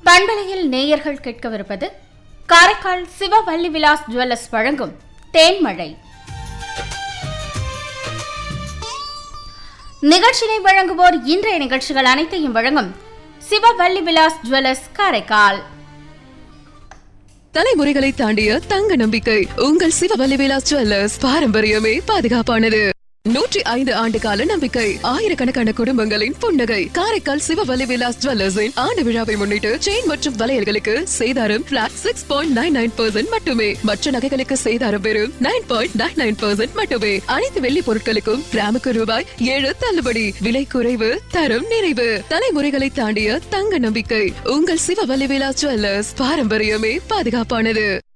பண்பலையில் நேயர்கள் கேட்கவிருப்பது காரைக்கால் சிவவல்லி விலாஸ் ஜுவல்லர்ஸ் வழங்கும் தேன்மழை நிகழ்ச்சியை வழங்குவோர் இன்றைய நிகழ்ச்சிகள் அனைத்தையும் வழங்கும் சிவவல்லி விலாஸ் ஜுவல்லர்ஸ் காரைக்கால் தலைமுறைகளை தாண்டிய தங்க நம்பிக்கை உங்கள் சிவவல்லி விலாஸ் ஜுவல்லர்ஸ் பாரம்பரியமே பாதுகாப்பானது நூற்றி ஐந்து ஆண்டு கால நம்பிக்கை ஆயிரக்கணக்கான குடும்பங்களின் புன்னகை காரைக்கால் சிவவல்லி விலாஸ் ஜுவல்லர்ஸின் ஆண்டு விழாவை முன்னிட்டு செயின் மற்றும் வளையல்களுக்கு சேதாரம் flat six point nine nine percent மட்டுமே மற்ற நகைகளுக்கு சேதாரம் வெறும் nine point nine nine percent மட்டுமே அனைத்து வெள்ளி பொருட்களுக்கும் கிராமுக்கு ரூபாய் ஏழு தள்ளுபடி விலை குறைவு தரம் நிறைவு தலைமுறைகளை தாண்டிய தங்க நம்பிக்கை உங்கள் சிவவல்லி விலாஸ் ஜுவல்லர்ஸ் பாரம்பரியமே பாதுகாப்பானது